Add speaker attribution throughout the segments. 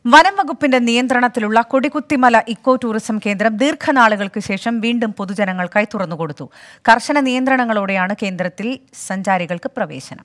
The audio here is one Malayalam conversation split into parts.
Speaker 1: വനം വകുപ്പിന്റെ നിയന്ത്രണത്തിലുള്ള കൊടികുത്തിമല ഇക്കോ ടൂറിസം കേന്ദ്രം ദീർഘനാളുകൾക്ക് ശേഷം വീണ്ടും പൊതുജനങ്ങൾക്കായി തുറന്നുകൊടുത്തു കർശന നിയന്ത്രണങ്ങളോടെയാണ് കേന്ദ്രത്തിൽ സഞ്ചാരികൾക്ക് പ്രവേശനം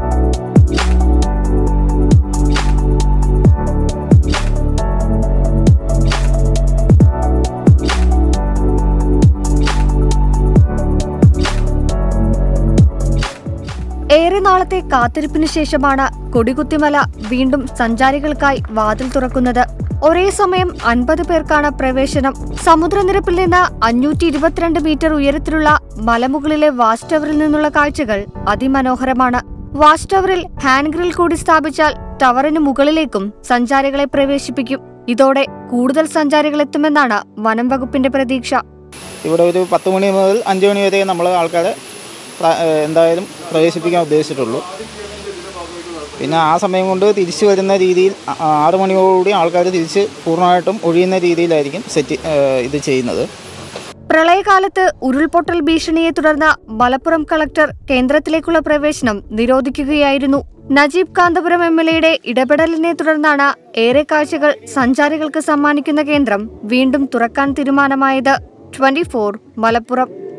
Speaker 2: ഏറെ നാളത്തെ കാത്തിരിപ്പിന് ശേഷമാണ് കൊടികുത്തിമല വീണ്ടും സഞ്ചാരികൾക്കായി വാതിൽ തുറക്കുന്നത് ഒരേ സമയം അൻപത് പേർക്കാണ് പ്രവേശനം സമുദ്രനിരപ്പിൽ നിന്ന് അഞ്ഞൂറ്റി ഇരുപത്തിരണ്ട് മീറ്റർ ഉയരത്തിലുള്ള മലമുകളിലെ വാച്ച് ടവറിൽ നിന്നുള്ള കാഴ്ചകൾ അതിമനോഹരമാണ് വാച്ച് ടവറിൽ ഹാൻഡ് ഗ്രിൽ കൂടി സ്ഥാപിച്ചാൽ ടവറിന് മുകളിലേക്കും സഞ്ചാരികളെ പ്രവേശിപ്പിക്കും ഇതോടെ കൂടുതൽ സഞ്ചാരികൾ എത്തുമെന്നാണ് വനം വകുപ്പിന്റെ പ്രതീക്ഷ
Speaker 3: ഇവിടെ ഒരു പത്ത് മണി മുതൽ അഞ്ച് മണി വരെ നമ്മൾ ആൾക്കാരെ പ്ര- ഏഹ് എന്തായാലും പ്രവേശിപ്പിക്കാൻ ഉദ്ദേശിച്ചിട്ടുള്ളൂ പിന്നെ ആ സമയം കൊണ്ട് തിരിച്ചു വരുന്ന രീതിയിൽ ആ- ആറ് മണിയോടുകൂടി ആൾക്കാർ തിരിച്ച് പൂർണ്ണമായിട്ടും ഒഴിയുന്ന രീതിയിലായിരിക്കും സെറ്റ് ഏഹ് ഇത് ചെയ്യുന്നത്
Speaker 2: പ്രളയകാലത്ത് ഉരുൾപൊട്ടൽ ഭീഷണിയെ തുടർന്ന് മലപ്പുറം കളക്ടർ കേന്ദ്രത്തിലേക്കുള്ള പ്രവേശനം നിരോധിക്കുകയായിരുന്നു നജീബ് കാന്തപുരം എം എൽ എയുടെ ഇടപെടലിനെ തുടർന്നാണ് ഏറെ കാഴ്ചകൾ സഞ്ചാരികൾക്ക് സമ്മാനിക്കുന്ന കേന്ദ്രം വീണ്ടും തുറക്കാൻ തീരുമാനമായത് ട്വന്റി മലപ്പുറം